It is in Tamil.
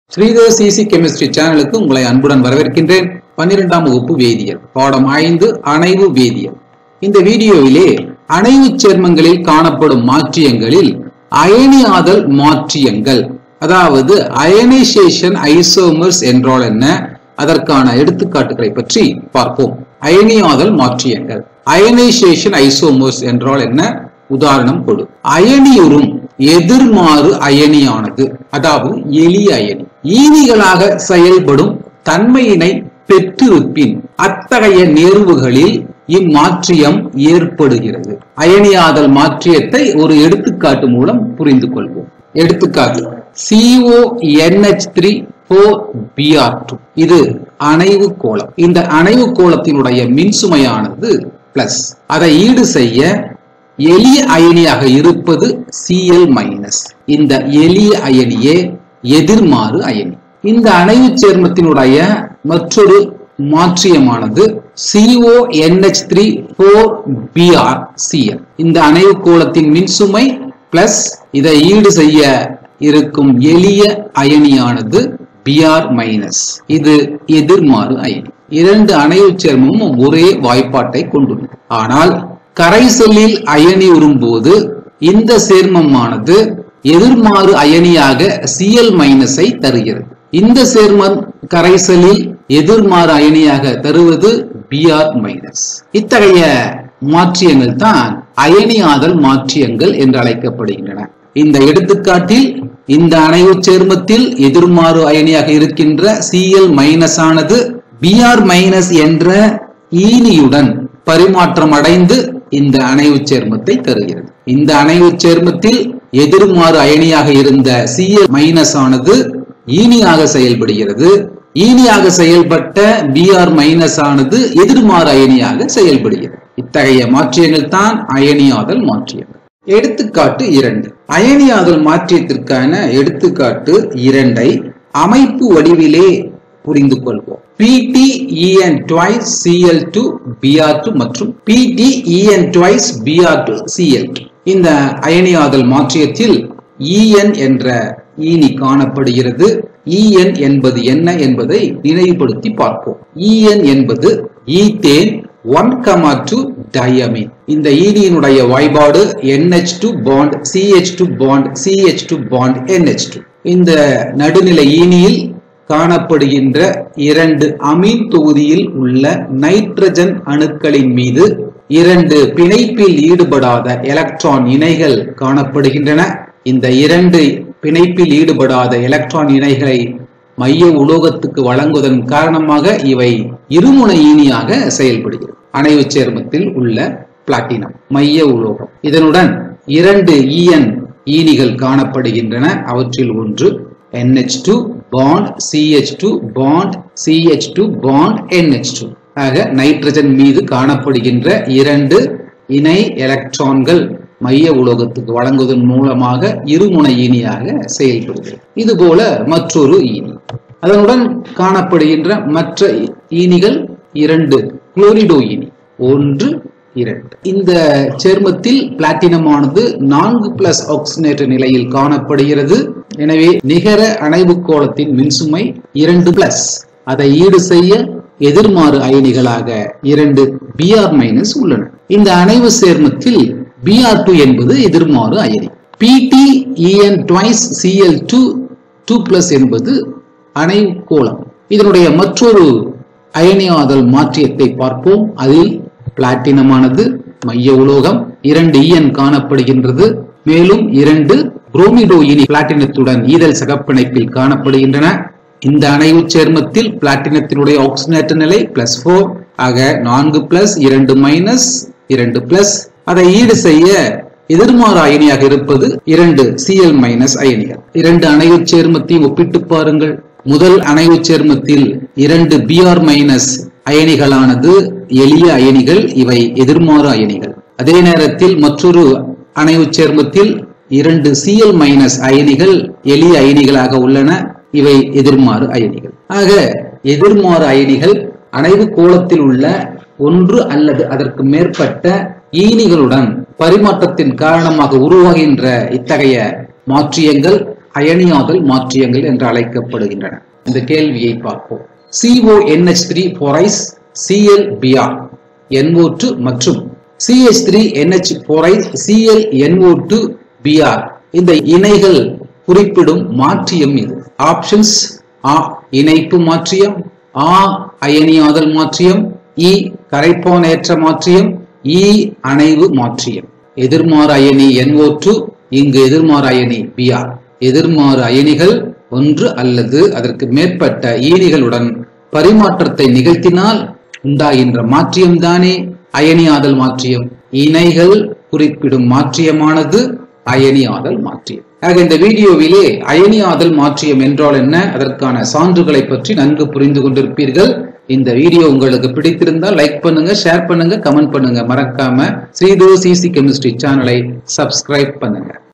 ஸ்ரீதர் சிசி கெமிஸ்ட்ரி சேனலுக்கு உங்களை அன்புடன் வரவேற்கின்றேன் பன்னிரெண்டாம் வகுப்பு வேதியியல் பாடம் ஐந்து அணைவு வேதியியல் இந்த வீடியோவிலே அணைவு சேர்மங்களில் காணப்படும் மாற்றியங்களில் அயனியாதல் மாற்றியங்கள் அதாவது அயனைசேஷன் ஐசோமர்ஸ் என்றால் என்ன அதற்கான எடுத்துக்காட்டுகளை பற்றி பார்ப்போம் அயனியாதல் மாற்றியங்கள் அயனைசேஷன் ஐசோமர்ஸ் என்றால் என்ன உதாரணம் கொடு அயனியுறும் எதிர்மாறு அயனியானது அதாவது எளிய அயனி ஈனிகளாக செயல்படும் தன்மையினை பெற்றிருப்பின் அத்தகைய நேர்வுகளில் இம்மாற்றியம் ஏற்படுகிறது அயனியாதல் மாற்றியத்தை ஒரு எடுத்துக்காட்டு மூலம் புரிந்து கொள்வோம் எடுத்துக்காட்டு CONH3 த்ரீ Br2 இது அணைவு கோளம் இந்த அணைவு கோளத்தினுடைய மின்சுமையானது பிளஸ் அதை ஈடு செய்ய எளிய அயனியாக இருப்பது Cl மைனஸ் இந்த எளிய அயனியே எதிர்மாறு அயனி இந்த அணைவு சேர்மத்தினுடைய மற்றொரு மாற்றியமானது CONH3 த்ரீ Br Cl இந்த அணைவு கோளத்தின் மின்சுமை பிளஸ் இதை ஈடு செய்ய இருக்கும் எளிய அயனியானது Br மைனஸ் இது எதிர்மாறு அயனி இரண்டு அணைவு சேர்மமும் ஒரே வாய்ப்பாட்டை கொண்டுள்ளது ஆனால் கரைசலில் அயனி வரும்போது இந்த சேர்மமானது எதிர்மாறு அயனியாக Cl மைனஸை தருகிறது இந்த சேர்மம் கரைசலில் எதிர்மாறு அயனியாக தருவது Br மைனஸ் இத்தகைய மாற்றியங்கள் தான் அயனியாதல் மாற்றியங்கள் என்று அழைக்கப்படுகின்றன இந்த எடுத்துக்காட்டில் இந்த அணைவு சேர்மத்தில் எதிர்மாறு அயனியாக இருக்கின்ற Cl மைனஸ் ஆனது Br மைனஸ் என்ற ஈனியுடன் பரிமாற்றம் அடைந்து இந்த அணைவு சேர்மத்தை தருகிறது இந்த அணைவு சேர்மத்தில் எதிர்மாறு அயனியாக இருந்த Cl மைனஸ் ஆனது ஈனியாக செயல்படுகிறது ஈனியாக செயல்பட்ட Br மைனஸ் ஆனது எதிர்மாறு அயனியாக செயல்படுகிறது இத்தகைய மாற்றியங்கள் தான் அயனியாதல் மாற்றியங்கள் எடுத்துக்காட்டு இரண்டு அயனியாதல் மாற்றியத்திற்கான எடுத்துக்காட்டு இரண்டை அமைப்பு வடிவிலே புரிந்து கொள்வோம் PTEN twice Cl2 Br2 மற்றும் PTEN twice Br2 Cl2 இந்த அயனியாதல் மாற்றியத்தில் En என்ற ஈனி காணப்படுகிறது En என்பது என்ன என்பதை நினைவுபடுத்தி பார்ப்போம் En என்பது ethane one comma two diamine இந்த ஈனியினுடைய வாய்பாடு NH2 bond CH2 bond CH2 bond NH2 இந்த நடுநிலை ஈனியில் காணப்படுகின்ற இரண்டு அமீன் தொகுதியில் உள்ள நைட்ரஜன் அணுக்களின் மீது இரண்டு பிணைப்பில் ஈடுபடாத எலக்ட்ரான் இணைகள் காணப்படுகின்றன இந்த இரண்டு பிணைப்பில் ஈடுபடாத எலக்ட்ரான் இணைகளை மைய உலோகத்துக்கு வழங்குவதன் காரணமாக இவை இருமுனை ஈனியாக செயல்படுகிறது அணைவு சேர்மத்தில் உள்ள பிளாட்டினம் மைய உலோகம் இதனுடன் இரண்டு ஈஎன் ஈனிகள் காணப்படுகின்றன அவற்றில் ஒன்று NH2 bond CH2 bond CH2 bond NH2 ஆக நைட்ரஜன் மீது காணப்படுகின்ற இரண்டு இணை எலக்ட்ரான்கள் மைய உலோகத்துக்கு வழங்குவதன் மூலமாக இருமுனை ஈனியாக செயல்படுகிறது இதுபோல மற்றொரு ஈனி அதனுடன் காணப்படுகின்ற மற்ற ஈனிகள் இரண்டு குளோரிடோ ஈனி ஒன்று இரண்டு இந்த சேர்மத்தில் பிளாட்டினமானது நான்கு பிளஸ் ஆக்சினேட்டர் நிலையில் காணப்படுகிறது எனவே நிகர அணைவு கோலத்தின் மின்சுமை இரண்டு பிளஸ் அதை ஈடு செய்ய எதிர்மாறு அயனிகளாக இரண்டு பிஆர் மைனஸ் உள்ளன இந்த அணைவு சேர்மத்தில் பிஆர் டூ என்பது எதிர்மாறு அயனி PT EN twice CL two two plus என்பது அணைவு கோலம் இதனுடைய மற்றொரு அயனியாதல் மாற்றியத்தை பார்ப்போம் அதில் பிளாட்டினமானது மைய உலோகம் இரண்டு ஈயன் காணப்படுகின்றது மேலும் இரண்டு புரோமிடோ இனி பிளாட்டினத்துடன் ஈதல் சகப்பிணைப்பில் காணப்படுகின்றன இந்த அணைவு சேர்மத்தில் பிளாட்டினத்தினுடைய ஆக்சிஜனேற்ற நிலை பிளஸ் போர் ஆக நான்கு பிளஸ் இரண்டு மைனஸ் இரண்டு பிளஸ் அதை ஈடு செய்ய எதிர்மாறு அயனியாக இருப்பது இரண்டு Cl மைனஸ் அயனிகள் இரண்டு அணைவு சேர்மத்தையும் ஒப்பிட்டு பாருங்கள் முதல் அணைவு சேர்மத்தில் இரண்டு Br மைனஸ் அயனிகளானது எளிய அயனிகள் இவை எதிர்மாறு அயனிகள் அதே நேரத்தில் மற்றொரு அணைவு சேர்மத்தில் இரண்டு Cl மைனஸ் அயனிகள் எளிய அயனிகளாக உள்ளன இவை எதிர்மாறு அயனிகள் ஆக எதிர்மாறு அயனிகள் அணைவு கோலத்தில் உள்ள ஒன்று அல்லது அதற்கு மேற்பட்ட ஈனிகளுடன் பரிமாற்றத்தின் காரணமாக உருவாகின்ற இத்தகைய மாற்றியங்கள் அயனியாதல் மாற்றியங்கள் என்று அழைக்கப்படுகின்றன இந்த கேள்வியை பார்ப்போம் CONH3 three ஃபோரைஸ் CL BR NO2 மற்றும் சிஎச் த்ரீ என்ஹெச் ஃபோரைஸ் சிஎல் NO2 டூ பிஆர் இந்த இணைகள் குறிப்பிடும் மாற்றியம் இது ஆப்ஷன்ஸ் ஆ இணைப்பு மாற்றியம் ஆ அயனியாதல் மாற்றியம் இ கரைப்பானேற்ற மாற்றியம் இ அணைவு மாற்றியம் எதிர்மாறு அயனி NO2 இங்கு எதிர்மாறு அயனி Br எதிர்மாறு அயனிகள் ஒன்று அல்லது அதற்கு மேற்பட்ட ஈனிகளுடன் பரிமாற்றத்தை நிகழ்த்தினால் உண்டாகின்ற மாற்றியம்தானே அயனியாதல் மாற்றியம் இணைகள் குறிப்பிடும் மாற்றியமானது அயனியாதல் மாற்றியம் ஆக இந்த வீடியோவிலே அயனியாதல் மாற்றியம் என்றால் என்ன அதற்கான சான்றுகளை பற்றி நன்கு புரிந்து கொண்டிருப்பீர்கள் இந்த வீடியோ உங்களுக்கு பிடித்திருந்தால் லைக் பண்ணுங்க ஷேர் பண்ணுங்க கமெண்ட் பண்ணுங்க மறக்காம ஸ்ரீதோ சிசி கெமிஸ்ட்ரி சேனலை சப்ஸ்கிரைப் பண்ணுங்க